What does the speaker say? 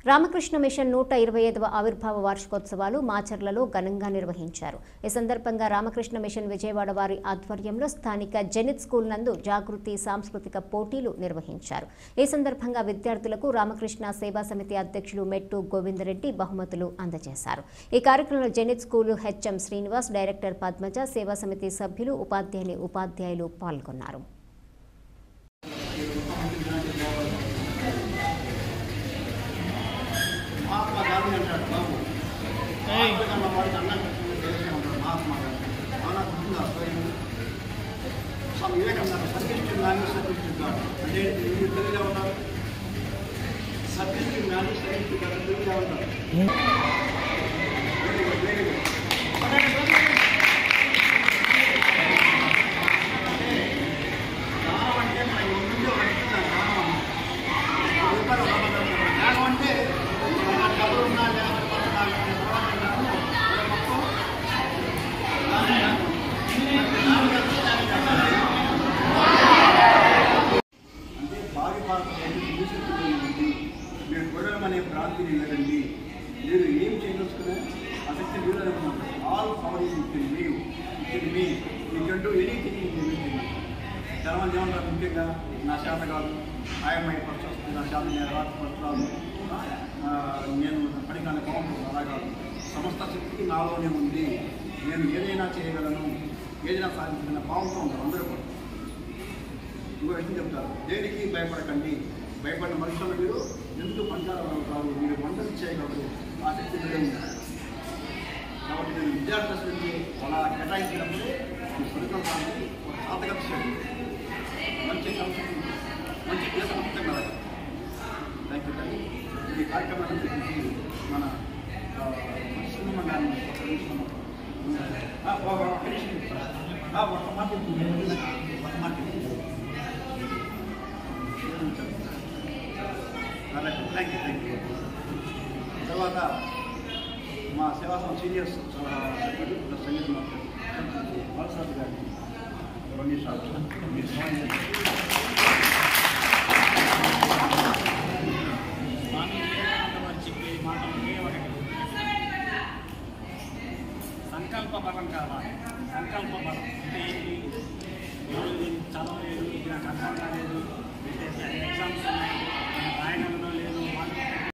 Ramakrishna machine నూట ఇరవై ఐదవ ఆవిర్భావ వార్షికోత్సవాలు మాచర్లలో ఘనంగా నిర్వహించారు ఈ సందర్భంగా రామకృష్ణ మిషన్ విజయవాడ వారి ఆధ్వర్యంలో స్థానిక జెనిత్ స్కూల్ నందు జాగృతి సాంస్కృతిక పోటీలు నిర్వహించారు ఈ సందర్భంగా విద్యార్థులకు రామకృష్ణ సేవా సమితి అధ్యక్షులు మెట్టు గోవిందరెడ్డి బహుమతులు అందజేశారు ఈ కార్యక్రమంలో Zenith school HM Srinivas director Padmaja సేవా సమితి సభ్యులు ఉపాధ్యాయుని ఉపాధ్యాయులు పాల్గొన్నారు మహాత్మా గాంధీ అంటాడు బాబు మహాత్మా వాడికి అన్నం చేస్తూ ఉంటాడు మహాత్మా గాంధీ అవునా గుర్తుందా స్వయం స్వామి వివేకానంద సర్కిస్టింగ్ మ్యాన్ సర్కిస్టింగ్ గాడ్ అంటే మీరు తెలుగుగా ఉంటారు సర్కిస్టింగ్ మ్యాన్ సర్కిస్టింగ్ గాడ్ తెలుగుగా ఉంటారు వెరీ గుడ్ వెరీ గుడ్ జ్ఞానం అంటే మన ముందు పడుతున్నాను జ్ఞానం రూపాయలు జ్ఞానం అంటే మన డబ్బులు ఉన్నా లేకపోతే పడుతున్నా తర్వాత జ్ఞానం మొత్తం అంటే భావి భారతదేశం భవిష్యత్తు మీరు గొడవలం అనే ప్రాంతిని లేదండి మీరు ఏం చేయదలుచుకున్నా అసక్తి మీరు అనుకున్నారు ఆల్ పవర్ ఈజ్ ఇచ్చింది మీరు ఇచ్చింది మీ you can do anything in everything చాలా మంది ఏమంటారు ముఖ్యంగా నా శాత కాదు ఆయమ్మ ఖర్చు వస్తుంది నా శాత నేను రాక ఖర్చు రాదు ఆ, నేను పడికాన్ని బాగుంటుంది అలా కాదు సమస్త శక్తి నాలోనే ఉంది నేను ఏదైనా చేయగలను ఏదైనా సాధించిన భావంతో ఉంటారు అందరూ కూడా ఇంకో విషయం చెప్తారు దేనికి భయపడకండి భయపడిన మనుషులు మీరు ఎందుకు పంచాలు కాదు మీరు వంటలు చేయగలరు ఆ శక్తి మీరే ఉంది కాబట్టి నేను విద్యార్థి దశ నుంచి అలా కేటాయించినప్పుడు ఈ సురక్షాన్ని ఒక సాధక శక్తి మంచి సంస్కృతి మంచి దేశ మొత్తం కదా థ్యాంక్ యూ థ్యాంక్ ఈ కార్యక్రమాన్ని గురించి మన సింహమ్మ గారిని ఒక నిమిషం ఆ, ఒక ఒక నిమిషం చెప్తాను. ఆ, ఒక మాట చెప్తున్నాను. ఒక మాట చెప్తున్నాను. థ్యాంక్ యూ థ్యాంక్ యూ తర్వాత మా సేవాసం సీనియర్స్ సభ్యులు సంగీత మాస్టర్ బాలసాద్ గారిని రెండు నిమిషాలు మీరు స్వామి స్వామి వివేకానంద వారు చెప్పే మాటలు ఒకే ఒకటి సంకల్ప బలం కావాలి సంకల్ప బలం అంటే ఏంటి ఈరోజు నేను చదవలేదు ఇది నాకు అర్థం కాలేదు ఎగ్జామ్స్ ఉన్నాయి నేను రాయగలను